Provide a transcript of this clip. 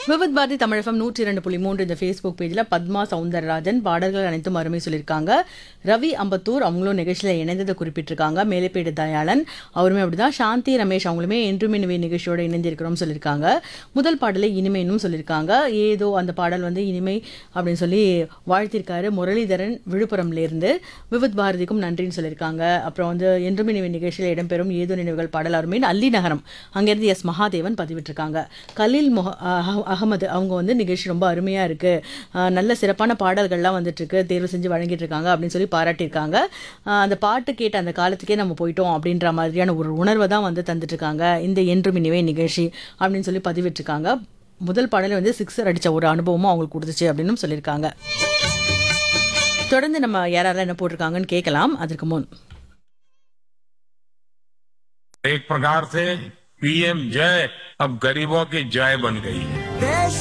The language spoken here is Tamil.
விவித் பாரதி தமிழகம் நூற்றி இரண்டு புள்ளி மூன்று இந்த ஃபேஸ்புக் பேஜில் பத்மா சவுந்தரராஜன் பாடல்கள் அனைத்தும் அருமை சொல்லியிருக்காங்க ரவி அம்பத்தூர் அவங்களும் நிகழ்ச்சியில் இணைந்ததை குறிப்பிட்டிருக்காங்க மேலைப்பேடு தயாளன் அவருமே அப்படிதான் சாந்தி ரமேஷ் அவங்களுமே என்றும் இனிமே நிகழ்ச்சியோட இணைந்திருக்கிறோம் சொல்லியிருக்காங்க முதல் பாடலை இனிமைன்னு சொல்லியிருக்காங்க ஏதோ அந்த பாடல் வந்து இனிமை அப்படின்னு சொல்லி வாழ்த்திருக்காரு முரளிதரன் விழுப்புரம்லேருந்து விவித் பாரதிக்கும் நன்றின்னு சொல்லியிருக்காங்க அப்புறம் வந்து என்றும் இனிமை நிகழ்ச்சியில் இடம்பெறும் ஏதோ நினைவுகள் பாடல் அருமை அல்லி நகரம் அங்கேருந்து எஸ் மகாதேவன் பதிவிட்டிருக்காங்க கலீல் மொஹ அஹ- அகமது அவங்க வந்து நிகழ்ச்சி ரொம்ப அருமையா இருக்கு அஹ் நல்ல சிறப்பான பாடல்கள்லாம் வந்துட்டு இருக்கு தேர்வு செஞ்சு வழங்கிட்டு இருக்காங்க அப்படின்னு சொல்லி பாராட்டியிருக்காங்க அஹ் அந்த பாட்டு கேட்ட அந்த காலத்துக்கே நம்ம போயிட்டோம் அப்படின்ற மாதிரியான ஒரு உணர்வை தான் வந்து தந்துட்டு இருக்காங்க இந்த என்றும் இனிவே நிகழ்ச்சி அப்படின்னு சொல்லி பதிவிட்டிருக்காங்க முதல் பாடல வந்து சிக்ஸர் அடிச்ச ஒரு அனுபவமும் அவங்களுக்கு கொடுத்துச்சு அப்படின்னு சொல்லியிருக்காங்க தொடர்ந்து நம்ம யாரெல்லாம் என்ன போட்டிருக்காங்கன்னு கேட்கலாம் அதற்கு முன் एक प्रकार से पीएम जय अब गरीबों की जय बन गई है